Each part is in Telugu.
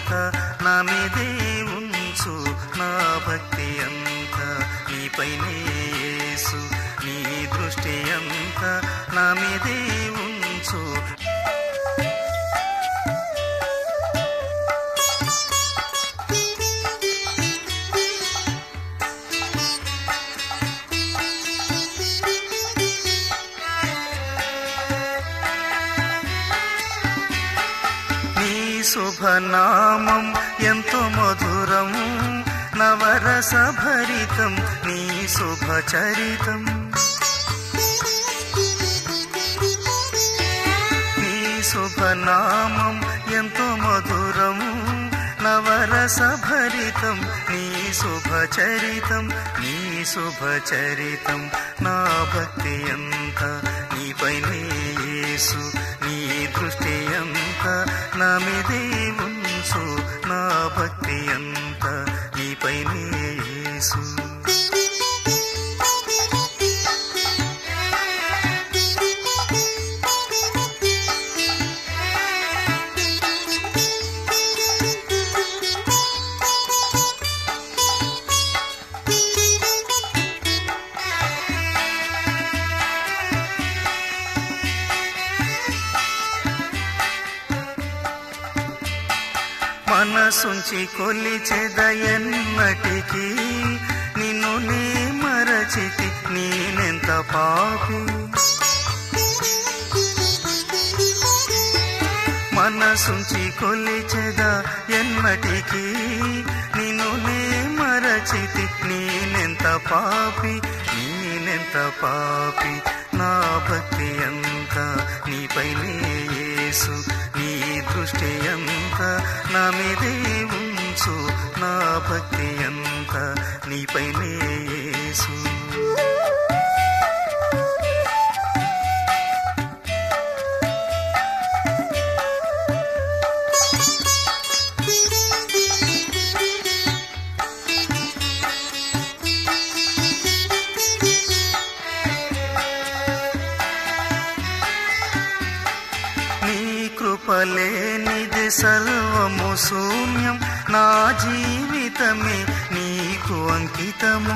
అంతా నా మీదే ఉంచు నా భక్తి అంతా నీపైనే యేసు నీ దృష్టి అంతా నా మీదే ఉంచు నీ శుభనామం ఎంతో మధురం నవరస భరితం నీ శుభచరితం నీ శుభనామం ఎంతో మధురం నవరస భరితం నీ శుభచరితం నీ శుభచరితం నా భక్తి అంత నీపైనే యేసు నీ దృష్టి అంత నా మీదే ఉంచు నా భక్తి అంత నీపైనే యేసు మనసుంచి కొలిచెదయన్నటికి నిన్ను నీ మరచితి నేనెంత పాపి మనసుంచి కొలిచెద ఎన్నటికి నిన్ను నీ మరచితి నేనెంత పాపి నేనెంత పాపి నా భక్తి అంత నీపైనే యేసు నీ దృష్టి అంత నా మీదే ఉంచు నా భక్తి అంత నీపైనే యేసు నీ కృపలేనిది సర్వము శూన్యం నా జీవితమే నీకు అంకితము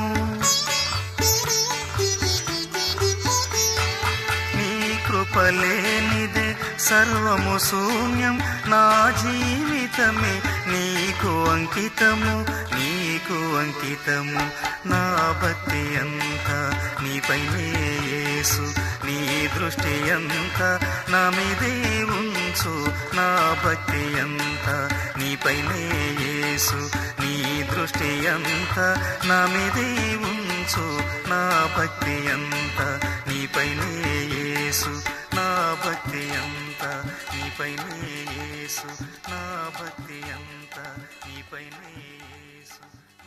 నీ కృపలేనిది సర్వము శూన్యం నా జీవితమే నీకు అంకితము నీకు అంకితము నా భక్తి అంతా నీపైనే యేసు నీ దృష్టి అంతా నా మీదే ఉంచు నా భక్తి అంతా నీపైనే యేసు నీ దృష్టి అంతా నా మీదే ఉంచు నా భక్తి అంతా నీపైనే యేసు నా భక్తి అంతా నీపైనే యేసు నా భక్తి అంతా నీపైనే యేసు